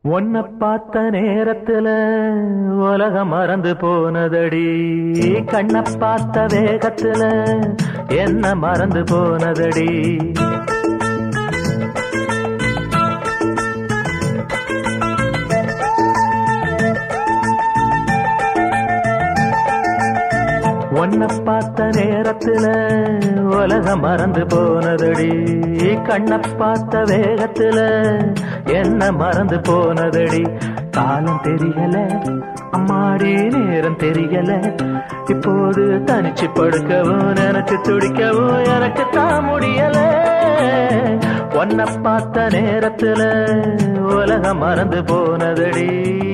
உன்னை பார்த்த நேரத்துல உலகம் மறந்து போனதடி கண்ணை பார்த்த வேகத்துல என்ன மறந்து போனதடி உன்னை பார்த்த நேரத்துல உலகம் மறந்து போனதடி கண்ணை பார்த்த வேகத்துல என்ன மறந்து போனதடி காலம் தெரியல அம்மாடி நேரம் தெரியல இப்போது தனிச்சு படுக்கவும் எனக்கு துடிக்கவும் எனக்கு தான் முடியல உன்னை பார்த்த நேரத்துல உலகம் மறந்து போனதடி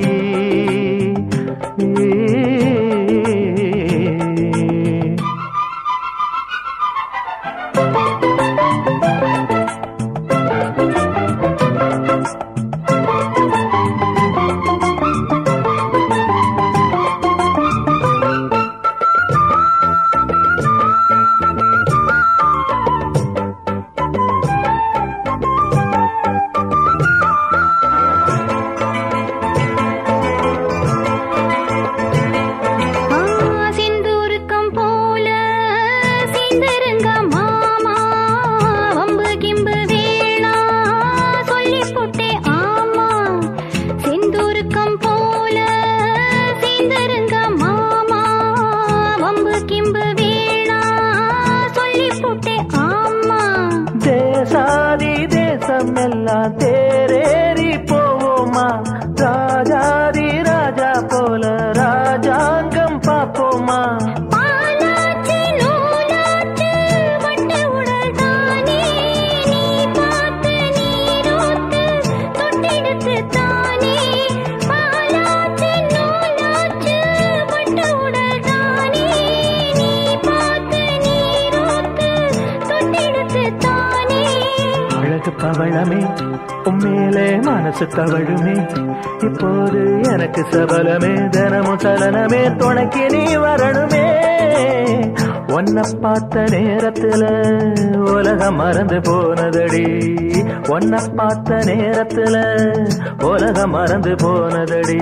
ஆ, செந்தூருக்கம் போல சேர்ந்திருங்க மாமா வம்பு கிம்பு வேணா சொல்லி போட்டே ஆமா செந்தூருக்கம் போல சேர்ந்திருங்க மாமா வம்பு கிம்பு வேணா சொல்லி போட்டே ஆமா தேசாதி தேசம் எல்லாம் தேரேறி போவோமா ராஜாதி ராஜா போல ராஜாங்கம் பாப்போமா பாலாச்சு நூலாச்சு வண்டு உடல் தானே நீ பார்த்து நீரோத்து தொட்டெடுத்து தானே பாலாச்சு நூலாச்சு வண்டு உடல் தானே நீ பார்த்து நீரோத்து தொட்டெடுத்து தானே அழகு பவளமே உண்மையிலே மனசு தவழுமே இப்போது எனக்கு சபலமே தினமும் சலனமே துணைக்கு நீ வரணுமே உன்னை பார்த்த நேரத்துல உலகம் மறந்து போனதடி உன்னை பார்த்த நேரத்துல உலகம் மறந்து போனதடி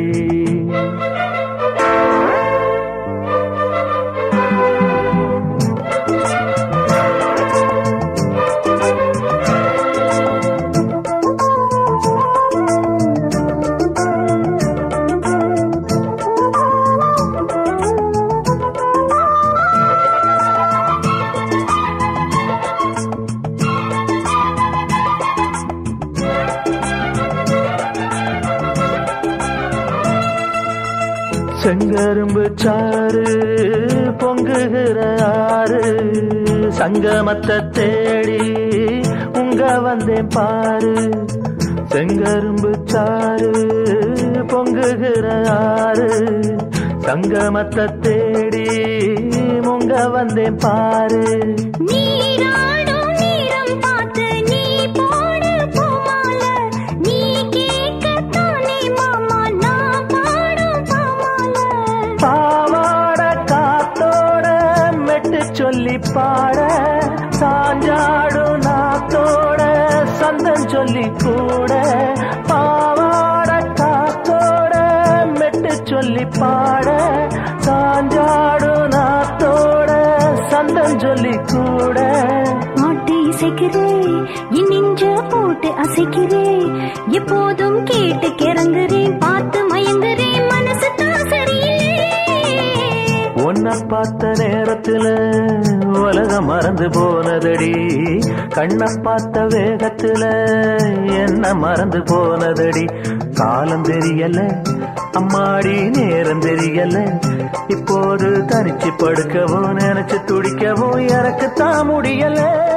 செங்கரும்பு சாறு பொங்குகிற ஆறு சங்கமத்தை தேடி உங்க வந்தேன் பாரு செங்கரும்பு சாறு பொங்குகிற ஆறு சங்கமத்தை தேடி உங்க வந்தேன் பாரு நீராடும் நீரம் பார்த்து நீ போடு பூமால நீ கேட்கத்தானே மாமா நான் பாடும் பாமால பாவாட காத்தோட மெட்டு சொல்லி பாட சாஞ்சாடும் நாத்தோட சந்தம் சொல்லி கூட பாவாட காத்தோட மெட்டு சொல்லி பாட சாஞ்சாடும் நாத்தோட சந்தம் சொல்லி கூட மாட்டு இசைக்கிறே என் நெஞ்ச போட்டு அசைக்கிறே எப்போதும் கேட்டு கிறங்குறேன் பார்த்து மயங்குறேன் மனசு தான் சரியில்லை உன்னை பார்த்த நேரத்துல உலகம் மறந்து போனதடி கண்ணை பார்த்த வேகத்துல என்ன மறந்து போனதடி காலம் தெரியல அம்மாடி நேரம் தெரியல இப்போது தனிச்சு படுக்கவும் நினைச்சு துடிக்கவும் எனக்கு தான் முடியல